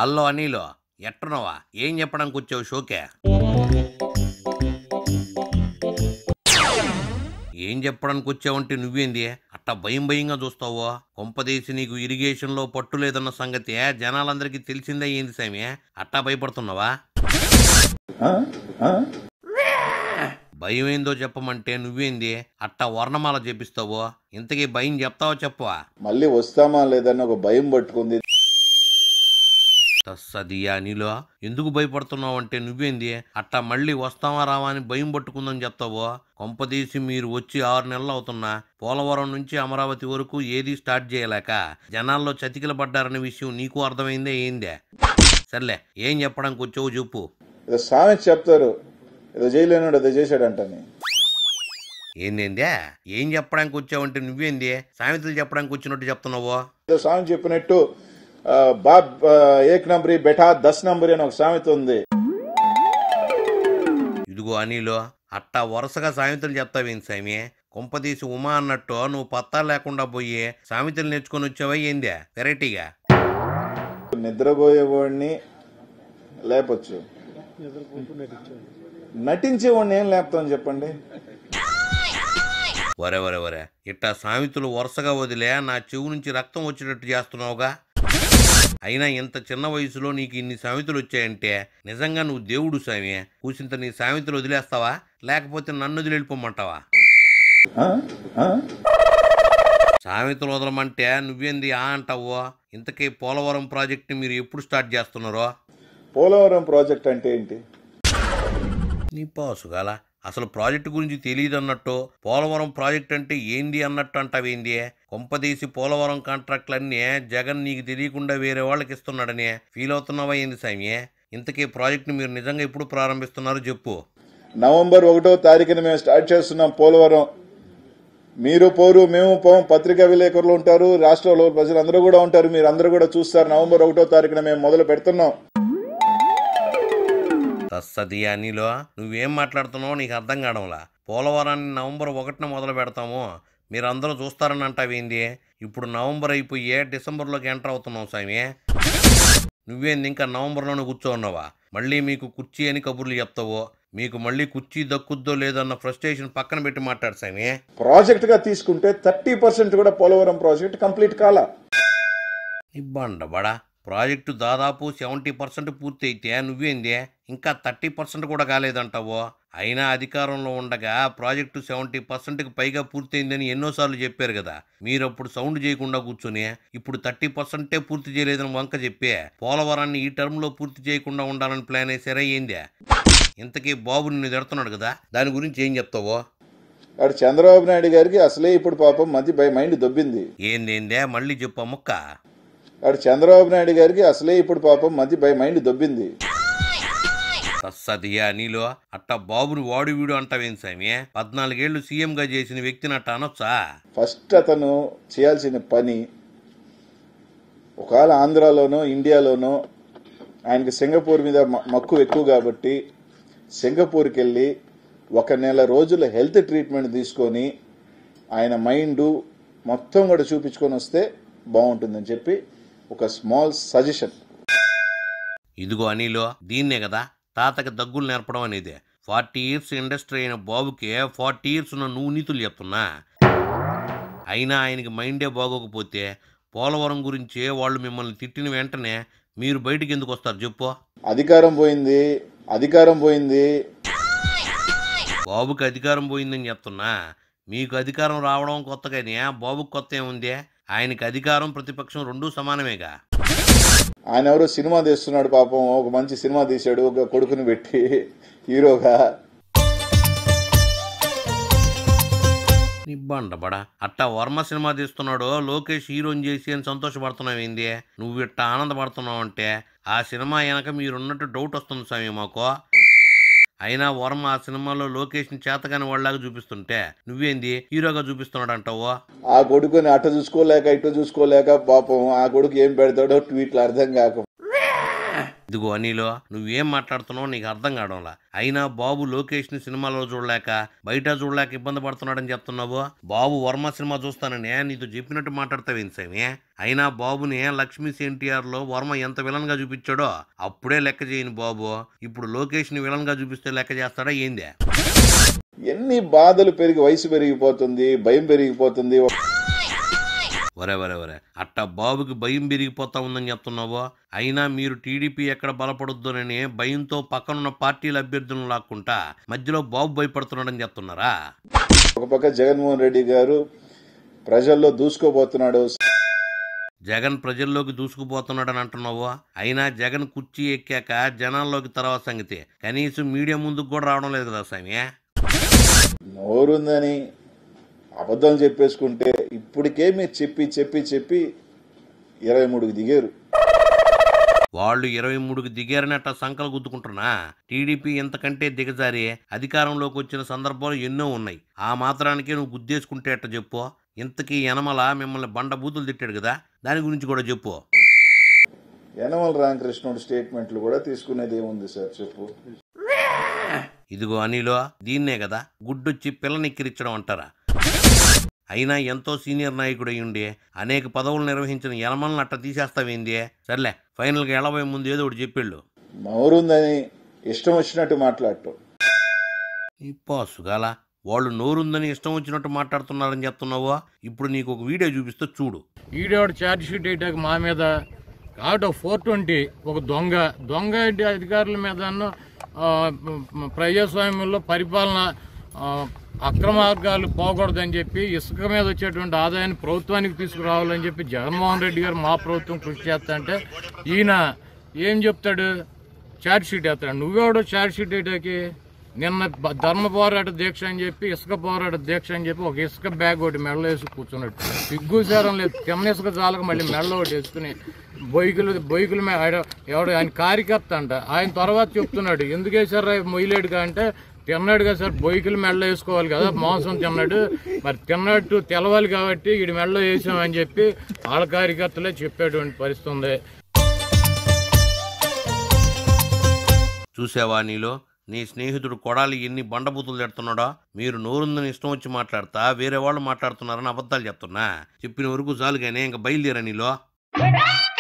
Hello అనిలో ఎట్టున్నావా ఏం చెప్పడానికి వచ్చావు షోకే ఏం చెప్పడానికి వచ్చావంటే నువ్వేంది అట్టా భయం భయంగా చూస్తావో కొంపదీసి నీకు ఇరిగేషన్లో పట్టు లేదన్న సంగతి జనాలందరికీ తెలిసిందే ఏంది సామి అట్టా భయపడుతున్నావా భయం ఏందో చెప్పమంటే నువ్వేంది అట్టా వర్ణమాల చేపిస్తావో ఇంతకీ భయం చెప్తావో చెప్పవా మళ్ళీ వస్తామా లేదన్న ఒక భయం పట్టుకుంది తస్సదియా నీలో ఎందుకు భయపడుతున్నావు అంటే నువ్వేంది అట్టా మళ్ళీ వస్తావా రావా అని భయం పట్టుకుందని చెప్తావో కొంపదీసి మీరు వచ్చి ఆరు నెలలు అవుతున్నా పోలవరం నుంచి అమరావతి వరకు ఏది స్టార్ట్ చేయలేక జనాల్లో చతికిల పడ్డారనే విషయం నీకు అర్థమైందే ఏందే సర్లే ఏం చెప్పడానికి వచ్చావు చెప్పు ఏదో సామెత చెప్తారు ఏదో చేయలేనాడు ఏదో చేశాడంటని ఏందేందే ఏం చెప్పడానికి వచ్చావంటే నువ్వేంది సామెతలు చెప్పడానికి వచ్చినట్టు చెప్తున్నావో ఏదో సామెత చెప్పినట్టు ఆ, బాబ్ ఆ, ఏక్ నంబరి బెఠా దస్ నంబరి అని ఒక సామెత ఉంది ఇదిగో అనిలో అట్టా వరుసగా సామెతలు చెప్తావేంది సామి కొంపదీసి ఉమా అన్నట్టు నువ్వు పత్తా లేకుండా పోయి సామెతలు నేర్చుకొని వచ్చావా ఏందే వెరైటీగా నిద్రపోయేవాడిని లేపొచ్చు నటించేవాడిని ఏం లేపుతాం చెప్పండి వరే వరే వరే ఇట్టా సామెతలు వరుసగా వదిలే నా చెవు నుంచి రక్తం వచ్చేటట్టు చేస్తున్నావుగా అయినా ఇంత చిన్న వయసులో నీకు ఇన్ని సామెతలు వచ్చాయంటే నిజంగా నువ్వు దేవుడు సామి కూసింత నీ సామెతలు వదిలేస్తావా లేకపోతే నన్ను వదిలి వెళ్ళిపోమంటావా ఆ? ఆ? సామెతలు వదలమంటే నువ్వేంది ఆ అంటావో ఇంతకీ పోలవరం ప్రాజెక్ట్ని మీరు ఎప్పుడు స్టార్ట్ చేస్తున్నారో పోలవరం ప్రాజెక్ట్ అంటే ఏంటి నీ పాసుగాల అసలు ప్రాజెక్టు గురించి తెలియదు అన్నట్టు పోలవరం ప్రాజెక్ట్ అంటే ఏంది అన్నట్టు అంటావేంది కొంపదీసి పోలవరం కాంట్రాక్ట్లన్నీ జగన్ నీకు తెలియకుండా వేరే వాళ్ళకి ఇస్తున్నాడని ఫీల్ అవుతున్నావా ఏంది సామి ఇంతకీ ప్రాజెక్ట్ని మీరు నిజంగా ఎప్పుడు ప్రారంభిస్తున్నారో చెప్పు నవంబర్ ఒకటో తారీఖున మేము స్టార్ట్ చేస్తున్నాం పోలవరం మీరు పోరు మేము పోం పత్రికా విలేకరులు ఉంటారు రాష్ట్రంలో ప్రజలందరూ కూడా ఉంటారు మీరు అందరూ కూడా చూస్తారు నవంబర్ ఒకటో తారీఖున మేము మొదలు పెడుతున్నాం తస్సది అనిలో నువ్వేం మాట్లాడుతున్నావో నీకు అర్థం కావడంలా పోలవరాన్ని నవంబర్ ఒకటిన మొదలు పెడతాము మీరందరూ చూస్తారని అంటావేంది ఇప్పుడు నవంబర్ అయిపోయి డిసెంబర్లోకి ఎంటర్ అవుతున్నావు సామి నువ్వేంది ఇంకా నవంబర్లోనే కూర్చో ఉన్నావా మళ్ళీ మీకు కుర్చీ అని కబుర్లు చెప్తావో మీకు మళ్ళీ కుర్చీ దక్కుద్దో లేదో అన్న ఫ్రస్ట్రేషన్ పక్కన పెట్టి మాట్లాడు సామి ప్రాజెక్ట్ గా తీసుకుంటే థర్టీ పర్సెంట్ కూడా పోలవరం ప్రాజెక్ట్ కంప్లీట్ కాలా ఇబ్బండ బడా ప్రాజెక్టు దాదాపు సెవెంటీ పర్సెంట్ పూర్తి అయితే నువ్వేంది ఇంకా థర్టీ పర్సెంట్ కూడా కాలేదంటావో అయినా అధికారంలో ఉండగా ప్రాజెక్టు సెవెంటీ పర్సెంట్కి పైగా పూర్తయిందని ఎన్నోసార్లు చెప్పారు కదా మీరు అప్పుడు సౌండ్ చేయకుండా కూర్చొని ఇప్పుడు థర్టీ పర్సెంటే పూర్తి చేయలేదని వంక చెప్పే పోలవరాన్ని ఈ టర్మ్లో పూర్తి చేయకుండా ఉండాలని ప్లాన్ వేసారా ఏంది ఇంతకీ బాబు నిన్ను తిడుతున్నాడు కదా దాని గురించి ఏం చెప్తావో అటు చంద్రబాబు నాయుడు గారికి అసలే ఇప్పుడు పాపం మధ్య బై మైండ్ దొబ్బింది ఏందేందే మళ్ళీ చెప్పు ముక్క అటు చంద్రబాబు నాయుడు గారికి అసలే ఇప్పుడు పాపం మధ్య బై మైండ్ దొబ్బింది సదియా నీలో అట్ట బాబుని వాడు వీడు అంటావేం సామి పద్నాలుగేళ్లు సీఎంగా చేసిన వ్యక్తిని అట్ట అనొచ్చా ఫస్ట్ అతను చేయాల్సిన పని ఒకవేళ ఆంధ్రాలోనో ఇండియాలోనో ఆయనకి సింగపూర్ మీద మ- మక్కువ ఎక్కువ కాబట్టి సింగపూర్కి వెళ్ళి ఒక నెల రోజుల హెల్త్ ట్రీట్మెంట్ తీసుకొని ఆయన మైండ్ మొత్తం కూడా చూపించుకొని వస్తే బాగుంటుందని చెప్పి ఒక స్మాల్ సజెషన్ ఇదిగో అనిలో దీన్నే కదా తాతకి దగ్గులు నేర్పడం అనేది ఫార్టీ ఇయర్స్ ఇండస్ట్రీ అయిన బాబుకి ఫార్టీ ఇయర్స్ ఉన్న నువ్వు నీతులు చెప్తున్నా అయినా ఆయనకి మైండే బాగోకపోతే పోలవరం గురించి వాళ్ళు మిమ్మల్ని తిట్టిన వెంటనే మీరు బయటికి ఎందుకు వస్తారు చెప్పు అధికారం పోయింది అధికారం పోయింది బాబుకి అధికారం పోయిందని చెప్తున్నా మీకు అధికారం రావడం కొత్తగానే బాబుకి కొత్త ఏముంది ఆయనకి అధికారం ప్రతిపక్షం రెండూ సమానమేగా ఆయన ఎవరో సినిమా తీస్తున్నాడు పాపం ఒక మంచి సినిమా తీశాడు ఒక కొడుకుని పెట్టి హీరోగా నిబ్బండ బడా అట్టా వర్మ సినిమా తీస్తున్నాడు లోకేష్ హీరోని చేసి అని సంతోషపడుతున్నావు ఏంది నువ్వు ఇట్టా ఆనందపడుతున్నావు అంటే ఆ సినిమా వెనక మీరున్నట్టు డౌట్ వస్తుంది స్వామి మాకు అయినా వర్మ ఆ సినిమాలో లోకేష్ని చేతగాని వాళ్ళలాగా చూపిస్తుంటే నువ్వేంది హీరోగా చూపిస్తున్నాడు అంటావు ఆ కొడుకుని అటు చూసుకోలేక ఇటు చూసుకోలేక పాపం ఆ కొడుకు ఏం పెడతాడో ట్వీట్లు అర్థం కాక ఇదిగో అనిలో నువ్వేం మాట్లాడుతున్నావు నీకు అర్థం కావడంలా అయినా బాబు లోకేష్ ని సినిమాలో చూడలేక బయట చూడలేక ఇబ్బంది పడుతున్నాడని చెప్తున్నావు బాబు వర్మ సినిమా చూస్తానని నీతో చెప్పినట్టు మాట్లాడతావేంటి సామి అయినా బాబుని లక్ష్మీ ఎన్టీఆర్ లో వర్మ ఎంత విలన్ గా చూపించాడో అప్పుడే లెక్క చేయని బాబు ఇప్పుడు లోకేష్ ని విలన్ గా చూపిస్తే లెక్క చేస్తాడా ఏందే ఎన్ని బాధలు పెరిగి వయసు పెరిగిపోతుంది భయం పెరిగిపోతుంది వరే వరే వరే అట్ట బాబుకి భయం పెరిగిపోతా ఉందని చెప్తున్నావు అయినా మీరు టీడీపీ ఎక్కడ బలపడొద్దునని భయంతో పక్కనున్న పార్టీల అభ్యర్థులను లాక్కుంటా మధ్యలో బాబు భయపడుతున్నాడని చెప్తున్నారా ఒక పక్క జగన్మోహన్ రెడ్డి గారు ప్రజల్లో దూసుకోబోతున్నాడు జగన్ ప్రజల్లోకి దూసుకుపోతున్నాడని అంటున్నావు అయినా జగన్ కుర్చీ ఎక్కాక జనాల్లోకి తర్వాత సంగతి కనీసం మీడియా ముందుకు కూడా రావడం లేదు కదా స్వామి నోరుందని అబద్ధం చెప్పేసుకుంటే ఇప్పటికే మీరు చెప్పి చెప్పి చెప్పి ఇరవై మూడుకి దిగారు వాళ్ళు ఇరవై మూడుకి దిగారని అట్లా సంకలు గుద్దుకుంటున్నా టీడీపీ ఎంతకంటే దిగజారి అధికారంలోకి వచ్చిన సందర్భాలు ఎన్నో ఉన్నాయి ఆ మాత్రానికే నువ్వు గుద్దేసుకుంటే అట్ట చెప్పు ఇంతకీ యనమల మిమ్మల్ని బండ బూతులు తిట్టాడు కదా దాని గురించి కూడా చెప్పు యనమల రామకృష్ణుడు స్టేట్మెంట్లు కూడా తీసుకునేది ఏముంది సార్ చెప్పు ఇదిగో అనిలో దీన్నే కదా గుడ్డొచ్చి పిల్లనిక్కిరిచ్చడం అంటారా అయినా ఎంతో సీనియర్ నాయకుడు అయ్యుండి అనేక పదవులు నిర్వహించిన యనమలను అట్ట తీసేస్తావేంది సర్లే ఫైనల్గా ఎలబోయే ముందు ఏదో ఒకటి చెప్పిళ్ళు నోరుందని ఇష్టం వచ్చినట్టు మాట్లాడటం ఇప్పాసుగాల వాళ్ళు నోరుందని ఇష్టం వచ్చినట్టు మాట్లాడుతున్నారని చెప్తున్నావో ఇప్పుడు నీకు ఒక వీడియో చూపిస్తే చూడు ఈడేవాడు ఛార్జ్ షీట్ వేయటానికి మా మీద కాబట్టి ఒక ఫోర్ ట్వంటీ ఒక దొంగ దొంగ ఐటీ అధికారుల మీద ప్రజాస్వామ్యంలో పరిపాలన ఆ, అక్రమ మార్గాలు పోకూడదని చెప్పి ఇసుక మీద వచ్చేటువంటి ఆదాయాన్ని ప్రభుత్వానికి తీసుకురావాలని చెప్పి జగన్మోహన్ రెడ్డి గారు మా ప్రభుత్వం కృషి చేస్తా అంటే ఈయన ఏం చెప్తాడు ఛార్జ్ షీట్ వేస్తాడు నువ్వెవడో ఛార్జ్ షీట్ వేయటానికి నిన్న బ- ధర్మ పోరాట దీక్ష అని చెప్పి ఇసుక పోరాట దీక్ష అని చెప్పి ఒక ఇసుక బ్యాగ్ ఒకటి మెడలో వేసి కూర్చున్నాడు సిగ్గుసారం లేదు తిన్న ఇసుక చాలక మళ్ళీ మెడలో ఒకటి వేసుకుని బొయ్కులు బొయ్కుల మీద ఆడ- ఎవడు ఆయన కార్యకర్త అంట ఆయన తర్వాత చెప్తున్నాడు ఎందుకు వేసారా మొయ్యలేడుగా అంటే తిన్నాడుగా సార్ బొయ్కులు మెడలో వేసుకోవాలి కదా మాంసం తిన్నాడు మరి తిన్నట్టు తెలవాలి కాబట్టి వీడి మెడలో వేసామని చెప్పి వాళ్ళ కార్యకర్తలే చెప్పేటువంటి పరిస్థితి ఉంది చూసావా నీలో నీ స్నేహితుడు కొడాలి ఎన్ని బండబూతులు తిడుతున్నాడో మీరు నోరుందని ఇష్టం వచ్చి మాట్లాడతా వేరే వాళ్ళు మాట్లాడుతున్నారని అబద్ధాలు చెప్తున్నా చెప్పిన వరకు చాలు కానీ ఇంకా బయలుదేరా నీలో